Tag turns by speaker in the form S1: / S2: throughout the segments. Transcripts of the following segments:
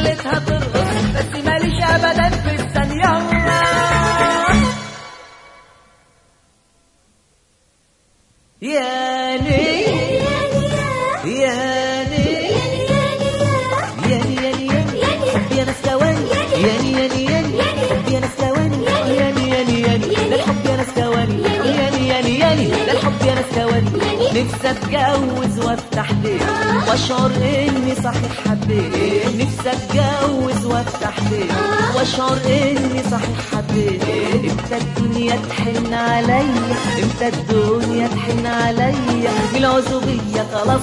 S1: خليتها ترقص بس ماليش ابدا في الثانية ياني ياني ياني ياني ياني حبي انا سكواني ياني ياني ياني حبي انا سكواني ياني ياني ياني ده الحب انا سكواني ياني ياني ياني ده الحب انا سكواني نفسي اتجوز وافتح بيت واشعر اني صحيح حبيت نفسي اتجوز وافتح بيت واشعر اني صحيح حبيت امتى الدنيا تحن عليا امتى الدنيا تحن عليا بالعزوبية خلاص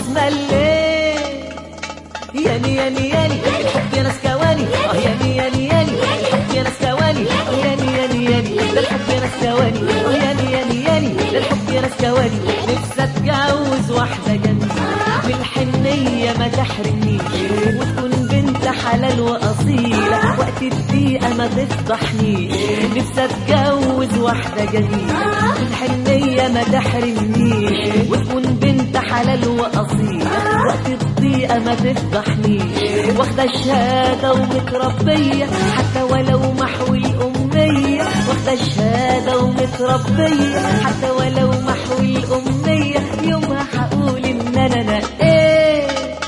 S1: مليت ياني ياني ياني الحب يا ناس كواني اه ياني ياني ياني الحب يا ناس كواني اه ياني ياني ياني ده الحب يا ناس كواني اه ياني ياني ياني ده الحب يا ناس كواني نفسي اتجوز واحدة جميلة من الحنية ما تحرمنيش وتكون بنت حلال وأصيلة وقت الدقيقة ما تفضحنيش نفسي اتجوز واحدة جميلة من الحنية ما تحرمنيش وتكون بنت حلال وأصيلة وقت الضيقة ما تفضحنيش واخدة الشهادة ومتربية حتى ولو محو الأمية واخدة الشهادة ومتربية حتى ولو محو الأمية يومها هقول إن أنا نقيت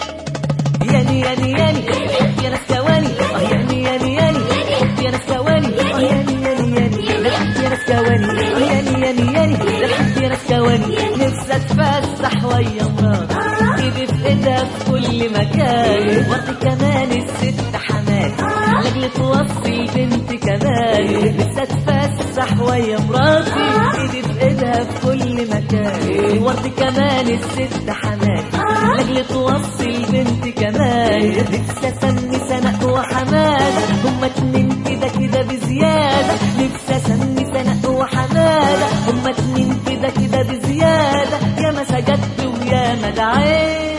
S1: ياني ياني ياني الحب يا ناس ثواني اه ياني ياني ياني الحب يا ناس ثواني اه ياني ياني ياني ده الحب يا ناس ثواني اه ياني ياني ياني ده الحب يا ناس ثواني نفسي اتفسح ويا مراتي ايدي في ايدها في كل مكان وقت كمان الست حماد لاجل توصي بنت كمان نفسي اتفسح ويا مراتي ايدي في ايدها في كل مكان ورد كمان الست حماد لاجل توصي البنت كمان نفسي اسمي سناء وحماد هما اتنين كده كده بزيادة نفسي اسمي سناء وحمادة هما اتنين كده كده بزيادة يا ما سجدت ويا ما دعيت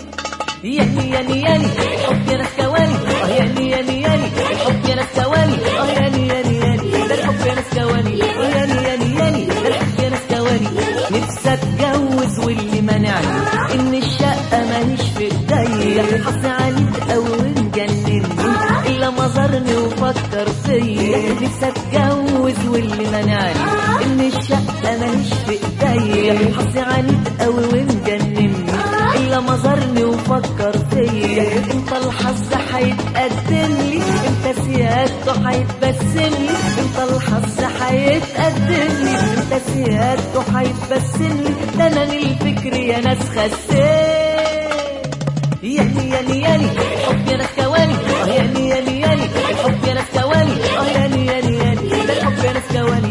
S1: ياني ياني ياني الحب يا ناس كواني اه ياني ياني ياني الحب يا ناس كواني اه ياني ياني ياني ده الحب يا ناس كواني اه ياني ياني ياني ده الحب يا ناس كواني نفسي اتجوز واللي منعني ان الشقه ماليش في ايديا حظي عليك قوي ومجنني الا ما زارني وفكر فيا نفسي اتجوز واللي منعني ان الشقه ماليش في ايديا حظي عليك قوي ومجنني الا ما زارني وفكر فيا انت الحظ هيتقدم لي انت سيادته هيتبسم لي انت الحظ هيتقدم لي انت سيادته هيتبسم لي ده انا الفكر يا ناس خسيت ياني ياني ياني الحب يا ناس كواني اه ياني ياني ياني الحب يا ناس كواني اه ياني ياني ياني ده الحب يا ناس كواني